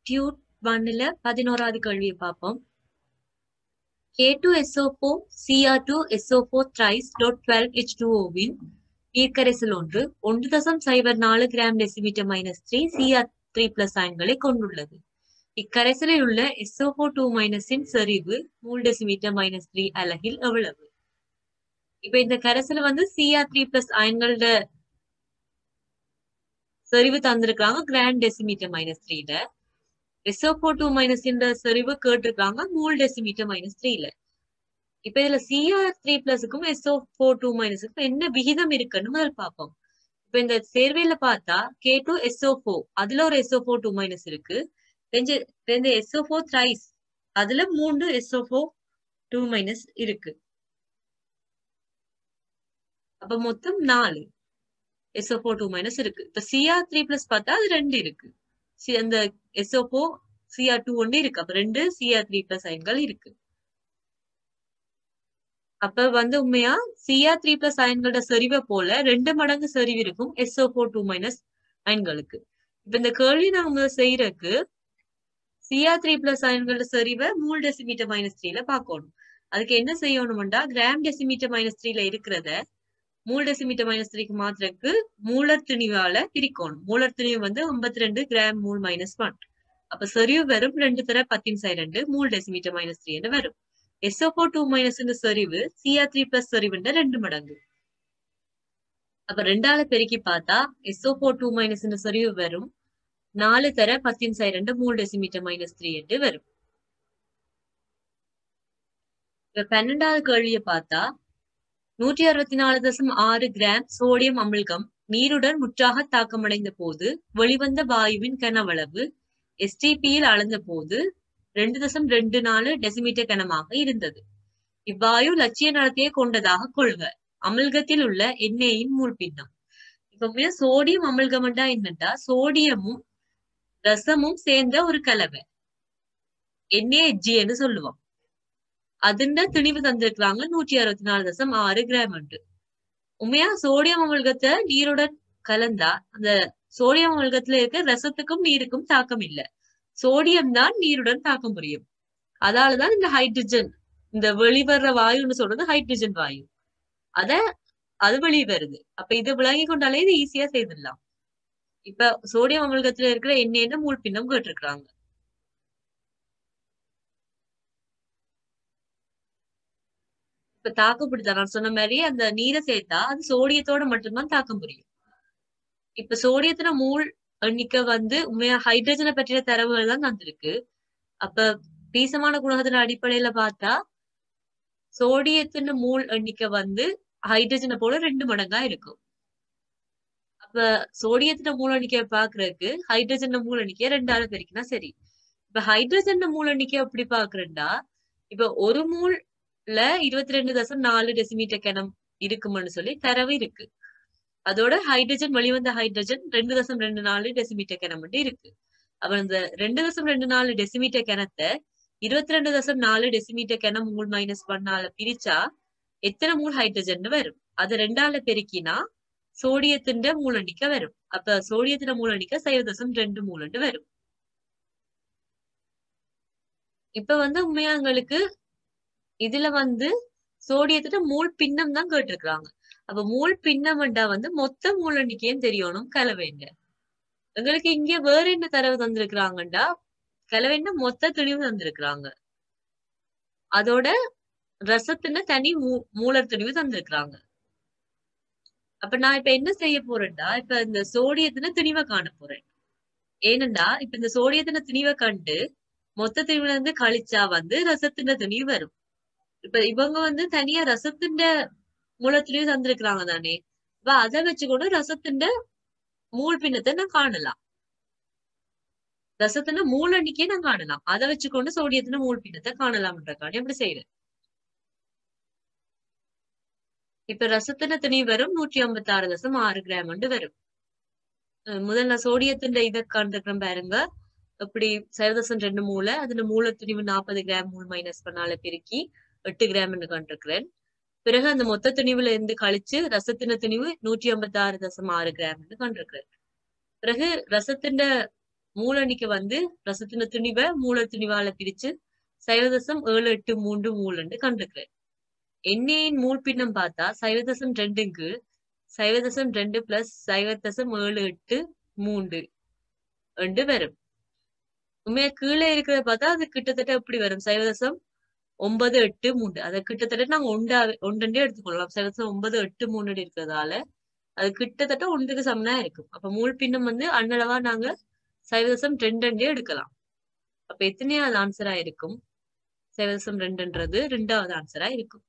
Dude ஒன்னுல பதினோராவது கேள்வியை பார்ப்போம் K two SO four CR two SO four thrice dot twelve H two ஓவின் நீர்க்கரைசல் ஒன்று ஒன்று தசம் சைபர் நாலு gram decimetre minus three CR three plus அயன்களை கொண்டுள்ளது இக்கரைசலில் உள்ள எஸ்ஓ ஃபோர் டூ மைனஸின் செறிவு மூல் டெசிமீட்டர் மைனஸ் த்ரீ அலகில் எவ்வளவு இப்ப இந்த கரைசல் வந்து சிஆர் த்ரீ பிளஸ் அயன்களோட செறிவு தந்திருக்காங்க கிராண்ட் டெசிமீட்டர் மைனஸ் த்ரீல எஸ்ஓ ஃபோர் டூ மைனஸ் செறிவு கேட்டிருக்காங்க மூல் டெசிமீட்டர் மைனஸ் த்ரீல இப்ப இதுல சிஆர் த்ரீ பிளஸுக்கும் எஸ்ஓ ஃபோர் டூ மைனஸுக்கும் என்ன விகிதம் இருக்குன்னு முதல் பார்ப்போம் இப்ப இந்த சேர்வையில பார்த்தா கே டூ எஸ்ஓ ஃபோர் அதுல ஒரு எஸ்ஓ ஃபோர் டூ மைனஸ் இருக்கு ரெண்டு ரெண்டு எஸ்ஓ ஃபோர் த்ரைஸ் அதுல மூன்று எஸ்ஓ ஃபோர் டூ மைனஸ் இருக்கு அப்ப மொத்தம் நாலு எஸ்ஓ ஃபோர் டூ மைனஸ் இருக்கு இப்ப சிஆர் த்ரீ பிளஸ் பார்த்தா அது ரெண்டு இருக்கு சி- அந்த எஸ்ஓ ஃபோர் சிஆர் டூ ஒன்று இருக்கு அப்ப ரெண்டு சிஆர் த்ரீ பிளஸ் அயன்கள் இருக்கு அப்ப வந்து உண்மையா சிஆர் த்ரீ பிளஸ் அயன்களோட செறிவை போல ரெண்டு மடங்கு செறிவு இருக்கும் எஸ்ஓ ஃபோர் டூ மைனஸ் அயன்களுக்கு இப்ப இந்த கேள்வி நாங்க செய்யறதுக்கு சிஆர் த்ரீ பிளஸ் அயன்களோட செறிவை மூல் டெசிமீட்டர் மைனஸ் த்ரீல பார்க்கணும் அதுக்கு என்ன செய்யணும்டா கிராம் டெசிமீட்டர் மைனஸ் த்ரீல இருக்கிறத மூல் டெசிமீட்டர் மைனஸ் த்ரீக்கு மாத்திரக்கு மூலர் திணிவால பிரிக்கணும் மூலர் திணிவு வந்து ஐம்பத்தி ரெண்டு கிராம் மூல் மைனஸ் ஒன் அப்ப செறிவு வெறும் ரெண்டு தர பத்தின் சை ரெண்டு மூல் டெசிமீட்டர் மைனஸ் த்ரீ வரும் எஸ்ஓ ஃபோர் டூ மைனஸ் செறிவு சிஆர் த்ரீ பிளஸ் செறிவுன்ற ரெண்டு மடங்கு அப்ப ரெண்டால பெருக்கி பார்த்தா எஸ்ஓ ஃபோர் டூ மைனஸ் செறிவு வரும் நாலு தர பத்தின் சை ரெண்டு மூல் டெசிமீட்டர் மைனஸ் த்ரீ என்று வரும் இப்ப பன்னெண்டாவது கேள்வியை பார்த்தா நூற்றி அறுபத்தி நாலு தசம் ஆறு கிராம் சோடியம் அமிழ்கம் நீருடன் முற்றாக தாக்கமடைந்த போது வெளிவந்த வாயுவின் கனவளவு எஸ்டிபியில் அளந்த போது ரெண்டு தசம் ரெண்டு நாலு டெசிமீட்டர் கனமாக இருந்தது இவ்வாயு லட்சிய நடத்தையை கொண்டதாக கொள்க அமிழ்கத்தில் உள்ள எண்ணெயின் மூழ்பின்னம் இப்ப சோடியம் அமிழ்கம்டா என்னட்டா சோடியமும் ரசமும் சேர்ந்த ஒரு கலவை என்ஏஜின்னு சொல்லுவோம் அதுண்ட திணிவு தந்திருக்கிறாங்க நூற்றி அறுபத்தி நாலு தசம் ஆறு கிராம் உண்டு உண்மையா சோடியம் அமிழ்கத்தை நீருடன் கலந்தா அந்த சோடியம் அமிழ்கத்துல இருக்க ரசத்துக்கும் நீருக்கும் தாக்கம் இல்ல சோடியம் தான் நீருடன் தாக்கம் புரியும் அதாலதான் இந்த ஹைட்ரஜன் இந்த வெளிவர்ற வாயுன்னு சொல்றது ஹைட்ரஜன் வாயு அத அது வெளியே வருது அப்ப இது விளங்கி கொண்டாலே இது ஈஸியா செய்திடலாம் இப்ப சோடியம் அமிழ்கத்துல இருக்கிற எண்ணெய்னு மூல் பின்னம் கேட்டிருக்கிறாங்க இப்ப தாக்கம் பிடித்தா நான் சொன்ன மாதிரி அந்த நீரை சேர்த்தா அது சோடியத்தோட மட்டும்தான் தாக்கம் புரியும் இப்ப சோடியத்துல மூல் எண்ணிக்கை வந்து உண்மையா ஹைட்ரஜனை பற்றிய தரவுகள் தான் தந்திருக்கு அப்ப பீசமான குணகத்தின் அடிப்படையில பார்த்தா சோடியத்தின் மூல் எண்ணிக்கை வந்து ஹைட்ரஜனை போல ரெண்டு மடங்கா இருக்கும் அப்ப சோடியத்தின மூல எண்ணிக்கையை பாக்குறதுக்கு ஹைட்ரஜன் மூல எண்ணிக்கையை ரெண்டால பெருக்கினா சரி இப்ப ஹைட்ரஜன் மூல எண்ணிக்கை எப்படி பாக்குறேன்டா இப்ப ஒரு மூல்ல இருபத்தி ரெண்டு தசம் நாலு டெசிமீட்டர் கிணம் இருக்கும்னு சொல்லி தரவு இருக்கு அதோட ஹைட்ரஜன் வெளிவந்த ஹைட்ரஜன் ரெண்டு தசம் ரெண்டு நாலு டெசிமீட்டர் கிணம் இருக்கு அப்ப இந்த ரெண்டு தசம் ரெண்டு நாலு டெசிமீட்டர் கிணத்தை இருபத்தி ரெண்டு தசம் நாலு டெசிமீட்டர் கிணம் மூல் மைனஸ் ஒன்னால பிரிச்சா எத்தனை மூல் ஹைட்ரஜன் வரும் அது ரெண்டால பெருக்கினா சோடியத்தின் மூலணிக்க வரும் அப்ப சோடியத்தின மூலணிக்க சைவ தசம் ரெண்டு மூலண்டு வரும் இப்ப வந்து உண்மையா எங்களுக்கு இதுல வந்து சோடியத்தின மூல் பின்னம் தான் கேட்டிருக்கிறாங்க அப்ப மூல் பின்னம்டா வந்து மொத்த மூலணிக்கையும் தெரியணும் கலவைங்க எங்களுக்கு இங்க வேற என்ன தரவு தந்திருக்கிறாங்கண்டா கலவைன்னா மொத்த தெளிவு தந்திருக்கிறாங்க அதோட ரசத்தின தனி மூ மூலர் தெளிவு தந்திருக்கிறாங்க அப்ப நான் இப்ப என்ன செய்ய போறேன்டா இப்ப இந்த சோடியத்தின திணிவை காண போறேன் ஏனண்டா இப்ப இந்த சோடியத்தின திணிவை கண்டு மொத்த திணிவுல இருந்து கழிச்சா வந்து ரசத்தின திணிவு வரும் இப்ப இவங்க வந்து தனியா ரசத்தின் மூலத்திலையும் தந்திருக்கிறாங்க தானே இப்ப அதை வச்சுக்கொண்டு ரசத்தின் மூல் பின்னத்தை நான் காணலாம் ரசத்தின மூல எண்ணிக்கையை நான் காணலாம் அதை வச்சுக்கொண்டு சோடியத்தின மூல் பின்னத்தை காணலாம்ன்றக்காண்டி அப்படி செய்யறேன் இப்ப ரசத்தின திணி வரும் நூற்றி ஐம்பத்தி ஆறு தசம் ஆறு கிராம் வரும் அஹ் முதல்ல சோடியத்தின் இதை கண்டுக்கிறோம் பாருங்க இப்படி சைவதசம் ரெண்டு மூளை அதுல மூல துணிவு நாற்பது கிராம் மூல் மைனஸ் பண்ணால பெருக்கி எட்டு கிராம் கண்டிருக்கிறேன் பிறகு அந்த மொத்த துணிவுல இருந்து கழிச்சு ரசத்தின துணிவு நூற்றி ஐம்பத்தி ஆறு தசம் ஆறு கிராம் கண்டிருக்கிறேன் பிறகு ரசத்தின் மூலணிக்கு வந்து ரசத்தின துணிவை மூல துணிவால பிரிச்சு சைவதசம் ஏழு எட்டு மூன்று மூலண்டு கண்டிருக்கிறேன் எண்ணெயின் மூல் பின்னம் பார்த்தா சைவதசம் ரெண்டுக்கு சைவதசம் ரெண்டு பிளஸ் சைவதசம் ஏழு எட்டு மூன்று ரெண்டு வரும் உண்மையா கீழே இருக்கிறத பார்த்தா அது கிட்டத்தட்ட எப்படி வரும் சைவதசம் ஒன்பது எட்டு மூன்று அதை கிட்டத்தட்ட நாங்க ஒண்டா ஒன்றே எடுத்துக்கொள்ளலாம் சைவதசம் ஒன்பது எட்டு மூணு இருக்கிறதால அது கிட்டத்தட்ட ஒன்றுக்கு சமனா இருக்கும் அப்ப மூல் பின்னம் வந்து அன்னளவா நாங்க சைவதசம் ரெண்டே எடுக்கலாம் அப்ப எத்தனையாவது ஆன்சரா இருக்கும் சைவதசம் ரெண்டுன்றது ரெண்டாவது ஆன்சரா இருக்கும்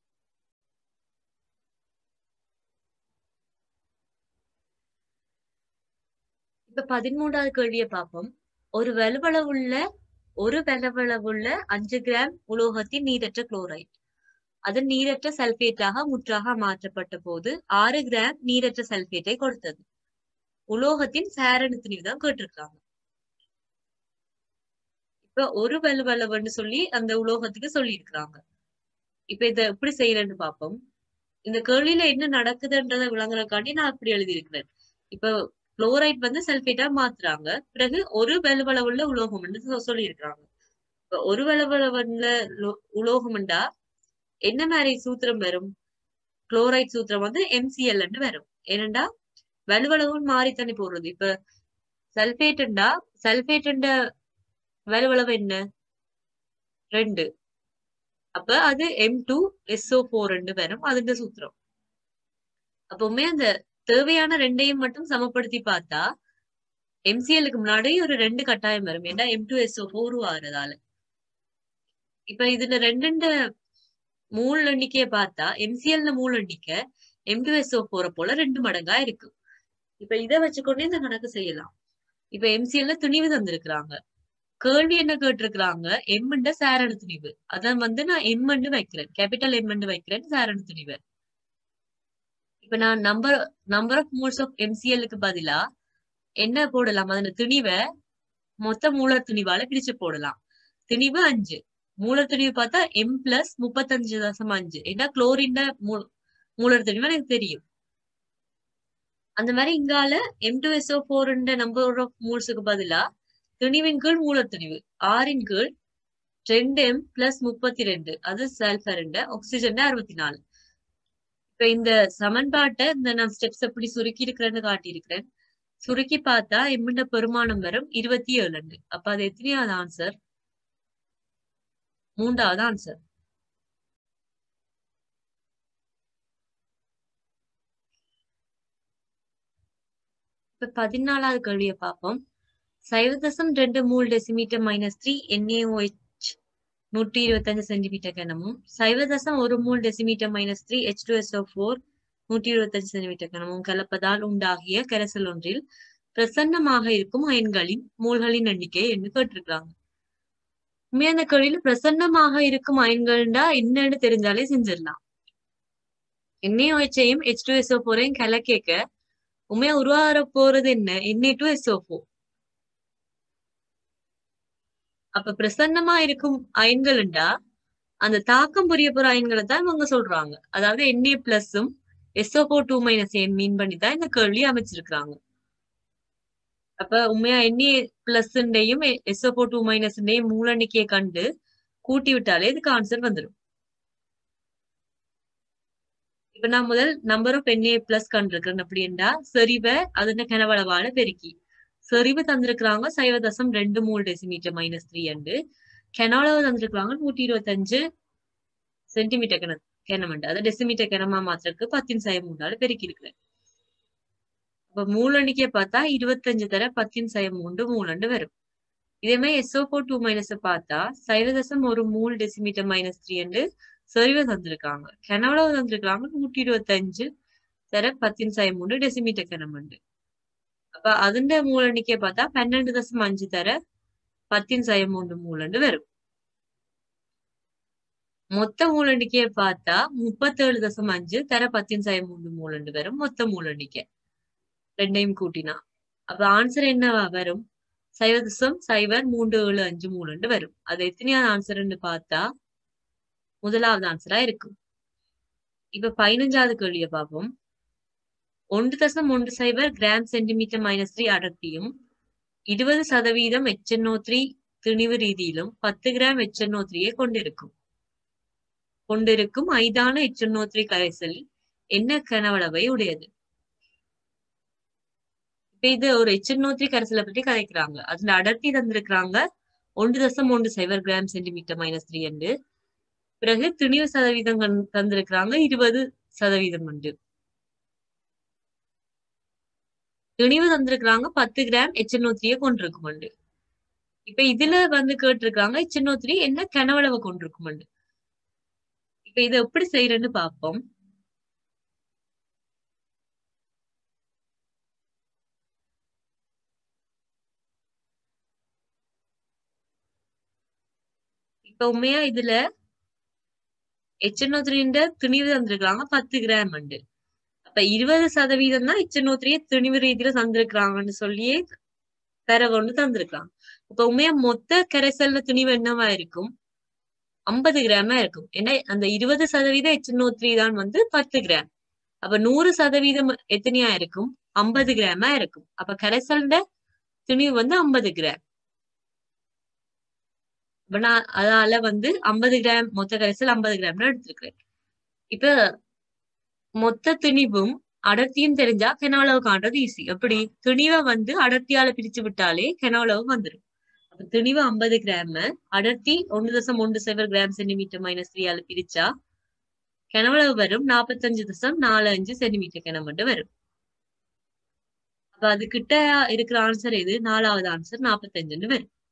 இப்ப பதிமூன்றாவது கேள்வியை பார்ப்போம் ஒரு வலுவளவுள்ள ஒரு வலுவளவுள்ள அஞ்சு கிராம் உலோகத்தின் நீரற்ற குளோரைட் அதன் நீரற்ற சல்பேட்டாக முற்றாக மாற்றப்பட்ட போது ஆறு கிராம் நீரற்ற சல்பேட்டை கொடுத்தது உலோகத்தின் சாரணத்தின் தான் கேட்டிருக்காங்க இப்ப ஒரு வலுவளவுன்னு சொல்லி அந்த உலோகத்துக்கு சொல்லி இருக்கிறாங்க இப்ப இத எப்படி செய்யறேன்னு பார்ப்போம் இந்த கேள்வியில என்ன நடக்குதுன்றதை விளங்குறதுக்காண்டி நான் அப்படி எழுதியிருக்கிறேன் இப்ப குளோரைட் வந்து சல்பேட்டா மாத்துறாங்க பிறகு ஒரு வலுவளவுள்ள உலோகம் சொல்லி இருக்கிறாங்க இப்ப ஒரு வலுவளவுள்ள உலோகம்ண்டா என்ன மாதிரி சூத்திரம் வரும் குளோரைட் சூத்திரம் வந்து எம்சிஎல் வரும் ஏனண்டா வலுவளவுன்னு மாறி தண்ணி போடுறது இப்ப சல்பேட்டுண்டா சல்பேட்டுண்ட வலுவளவு என்ன ரெண்டு அப்ப அது எம் டூ எஸ்ஓ போர் ரெண்டு வரும் அதுன்ற சூத்திரம் அப்பவுமே அந்த தேவையான ரெண்டையும் மட்டும் சமப்படுத்தி பார்த்தா எம்சிஎலுக்கு முன்னாடி ஒரு ரெண்டு கட்டாயம் வரும் ஏன்னா எம் டூ எஸ்ஓ போர் ஆறுறதால இப்ப இதுல ரெண்டு மூல் எண்ணிக்கையை பார்த்தா எம்சிஎல்ல மூல் எண்ணிக்கை எம் டூ எஸ்ஓ போற போல ரெண்டு மடங்கா இருக்கு இப்ப இதை வச்சுக்கொண்டே இந்த கணக்கு செய்யலாம் இப்ப எம்சிஎல்ல துணிவு தந்திருக்கிறாங்க கேள்வி என்ன கேட்டிருக்கிறாங்க எம்முண்ட சாரண துணிவு அதான் வந்து நான் எம்முண்டு வைக்கிறேன் கேபிட்டல் எம்முண்டு வைக்கிறேன் சாரண துணிவு இப்ப நான் number number of moles of எம்சிஎல்லுக்கு பதிலா என்ன போடலாம் அதன துணிவை மொத்த மூலர் துணிவால பிரிச்சு போடலாம் துணிவு அஞ்சு மூலர் துணிவு பார்த்தா எம் பிளஸ் முப்பத்தஞ்சு தசம் அஞ்சு ஏன்னா குளோரின் மூலர் துணிவு எனக்கு தெரியும் அந்த மாதிரி இங்கால M two SO four number of மூல்ஸுக்கு பதிலா துணிவின் கீழ் மூலர் துணிவு ஆறின் கீழ் ரெண்டு எம் பிளஸ் முப்பத்தி ரெண்டு அது சல்பர் ஆக்சிஜன் அறுபத்தி நாலு இப்ப இந்த சமன்பாட்டை இந்த நான் ஸ்டெப்ஸ் எப்படி சுருக்கி இருக்கிறேன்னு காட்டியிருக்கிறேன் சுருக்கி பார்த்தா எம்முண்ட பெருமானம் வரும் இருபத்தி ஏழு அப்ப அது எத்தனையாவது ஆன்சர் மூன்றாவது ஆன்சர் இப்ப பதினாலாவது கேள்வியை பார்ப்போம் சைவதசம் ரெண்டு மூணு டெசிமீட்டர் மைனஸ் த்ரீ என்ஏஓஹெச் நூற்றி இருபத்தஞ்சு சென்டிமீட்டர் கனமும் சைவதசம் ஒரு மூணு decimetre minus three H two SO four நூற்றி இருபத்தஞ்சு சென்டிமீட்டர் கனமும் கலப்பதால் உண்டாகிய கரைசல் ஒன்றில் பிரசன்னமாக இருக்கும் அயன்களின் மூல்களின் எண்ணிக்கை என்று கேட்டிருக்கிறாங்க உண்மையா அந்த கேள்வியில பிரசன்னமாக இருக்கும் அயன்கள்டா என்னன்னு தெரிஞ்சாலே செஞ்சிடலாம் என்ஏஓஹெச்சையும் எச் டூ எஸ்ஓ ஃபோரையும் கலக்கேக்க உண்மையா உருவாக போறது என்ன என்ஏ டூ எஸ்ஓ ஃபோர் அப்ப பிரசன்னமா இருக்கும் அயன்கள்ண்டா அந்த தாக்கம் புரிய போற அயன்களை தான் இவங்க சொல்றாங்க அதாவது என்ஏ பிளஸும் SO two minus I mean பண்ணி தான் இந்த கேள்வி அமைச்சிருக்கிறாங்க அப்ப உண்மையா என்ஏ பிளஸ்ண்டையும் எஸ்ஓ டூ மைனஸ்ண்டையும் மூலன்னிக்கையை கண்டு கூட்டி விட்டாலே இதுக்கு ஆன்சர் வந்துடும் இப்ப நான் முதல் நம்பர் ஆஃப் என்ஏ பிளஸ் கண்டிருக்கிறேன் அப்படின்னா செறிவை அதன கனவளவால பெருக்கி செறிவு தந்திருக்கிறாங்க சைவ தசம் ரெண்டு மூணு டெசிமீட்டர் மைனஸ் த்ரீ அண்டு கெனாலவு தந்திருக்கிறாங்க நூற்றி இருபத்தஞ்சு சென்டிமீட்டர் கிண கிணமண்டு அதை டெசிமீட்டர் கிணமா மாத்திரக்கு பத்தின் சய மூன்றால பெருக்கி இருக்கிறேன் அப்ப மூலண்டிக்கே பார்த்தா இருபத்தஞ்சு தர பத்தின் சய மூன்று மூலண்டு வரும் இதே மாதிரி எஸ்ஓ ஃபோர் டூ மைனஸ் பார்த்தா சைவ தசம் ஒரு மூணு டெசிமீட்டர் மைனஸ் த்ரீ அண்டு செறிவை தந்திருக்காங்க கெனவளவு தந்திருக்கிறாங்க நூற்றி இருபத்தஞ்சு தர பத்தின் சய மூன்று டெசிமீட்டர் கிணமண்டு அப்ப അതിന്റെ മൂലണിക്കെ பார்த்தா பன்னெண்டு தசம் அஞ்சு தர பத்தின் சய மூன்று மூலண்டு வரும் மொத்த மூலண்டிக்கையை பார்த்தா முப்பத்தேழு தசம் அஞ்சு தர பத்தின் சய மூன்று மூலண்டு வரும் மொத்த மூலண்டிக்கை ரெண்டையும் கூட்டினா அப்ப ஆன்சர் என்னவா வரும் சைவ தசம் சைவர் மூன்று ஏழு அஞ்சு மூலண்டு வரும் அது எத்தனையாவது ஆன்சர்ன்னு பார்த்தா முதலாவது ஆன்சரா இருக்கும் இப்ப பதினஞ்சாவது கேள்வியை பார்ப்போம் ஒன்று தசம் ஒன்று சைபர் கிராம் சென்டிமீட்டர் மைனஸ் த்ரீ அடர்த்தியும் இருபது சதவீதம் HNO த்ரீ திணிவு ரீதியிலும் பத்து கிராம் HNO த்ரீயை கொண்டிருக்கும் கொண்டிருக்கும் ஐதான HNO த்ரீ கரைசல் என்ன கனவளவை உடையது இப்ப இது ஒரு HNO த்ரீ கரைசலை பற்றி கதைக்கிறாங்க அதுல அடர்த்தி தந்திருக்கிறாங்க ஒன்று தசம் ஒன்று சைபர் கிராம் சென்டிமீட்டர் மைனஸ் த்ரீ என்று பிறகு திணிவு சதவீதம் கண்- தந்திருக்கிறாங்க இருபது சதவீதம் உண்டு திணிவு தந்திருக்கிறாங்க பத்து கிராம் HNO த்ரீயை கொண்டிருக்கும் உண்டு இப்ப இதுல வந்து கேட்டிருக்காங்க HNO த்ரீ என்ன கனவளவை கொண்டிருக்கும் உண்டு இப்ப இதை எப்படி செய்யறேன்னு பார்ப்போம் இப்ப உண்மையா இதுல HNO த்ரீன்ற திணிவு தந்திருக்காங்க பத்து கிராம் உண்டு அப்ப இருபது சதவீதம் தான் HNO த்ரீ திணிவு ரீதியில தந்திருக்கிறாங்கன்னு சொல்லியே தர கொண்டு தந்திருக்காங்க இப்ப உண்மையா மொத்த கரைசல்ல திணிவு என்னவா இருக்கும் ஐம்பது கிராமா இருக்கும் ஏன்னா அந்த இருபது சதவீதம் HNO த்ரீ தான் வந்து பத்து கிராம் அப்ப நூறு சதவீதம் எத்தனையா இருக்கும் ஐம்பது கிராமா இருக்கும் அப்ப கரைசல்ல திணிவு வந்து ஐம்பது கிராம் இப்ப நான் அதனால வந்து ஐம்பது கிராம் மொத்த கரைசல் ஐம்பது கிராம்னு எடுத்திருக்கிறேன் இப்ப மொத்த திணிவும் அடர்த்தியும் தெரிஞ்சா கெனாலவு காண்றது ஈஸி எப்படி திணிவை வந்து அடர்த்தியால பிரிச்சு விட்டாலே கெனாலவு வந்துடும் அப்ப திணிவு ஐம்பது கிராம் அடர்த்தி ஒன்று தசம் ஒன்று சைபர் கிராம் சென்டிமீட்டர் மைனஸ் த்ரீயால பிரிச்சா கெனவளவு வரும் நாற்பத்தஞ்சு தசம் நாலு அஞ்சு சென்டிமீட்டர் கென மட்டும் வரும் அப்ப அது கிட்ட இருக்கிற ஆன்சர் எது நாலாவது ஆன்சர் நாற்பத்தஞ்சுன்னு வரும்